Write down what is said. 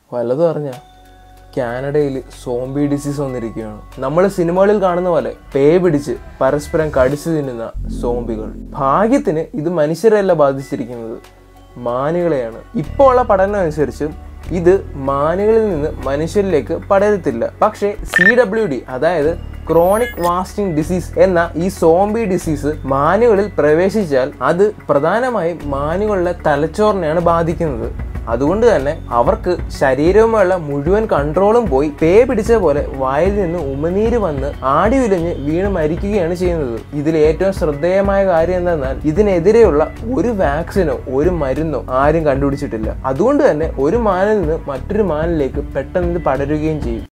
വല്ലതും അറിഞ്ഞ കാനഡയിൽ സോംബി ഡിസീസ് വന്നിരിക്കുകയാണ് നമ്മൾ സിനിമകളിൽ കാണുന്ന പോലെ പേ പിടിച്ച് പരസ്പരം കടിച്ചു തിന്നുന്ന സോംബികൾ ഭാഗ്യത്തിന് ഇത് മനുഷ്യരല്ല ബാധിച്ചിരിക്കുന്നത് മാനുകളെയാണ് ഇപ്പോൾ ഉള്ള പഠനം അനുസരിച്ച് ഇത് മാനുകളിൽ നിന്ന് മനുഷ്യരിലേക്ക് പടരത്തില്ല പക്ഷേ സി ഡബ്ല്യു ഡി അതായത് ക്രോണിക് വാസ്റ്റിംഗ് ഡിസീസ് എന്ന ഈ സോംബി ഡിസീസ് മാനുകളിൽ പ്രവേശിച്ചാൽ അത് പ്രധാനമായും മാനുകളുടെ തലച്ചോറിനെയാണ് ബാധിക്കുന്നത് അതുകൊണ്ട് തന്നെ അവർക്ക് ശരീരവുമായുള്ള മുഴുവൻ കൺട്രോളും പോയി പേ പിടിച്ച പോലെ വായിൽ നിന്ന് ഉമിനീര് വന്ന് ആടി ഉലഞ്ഞ് വീണ് മരിക്കുകയാണ് ചെയ്യുന്നത് ഇതിൽ ഏറ്റവും ശ്രദ്ധേയമായ കാര്യം എന്തെന്നാൽ ഇതിനെതിരെയുള്ള ഒരു വാക്സിനോ ഒരു മരുന്നോ ആരും കണ്ടുപിടിച്ചിട്ടില്ല അതുകൊണ്ട് തന്നെ ഒരു മാനിൽ നിന്ന് മറ്റൊരു മാനിലേക്ക് പെട്ടെന്ന് ഇത് പടരുകയും ചെയ്യും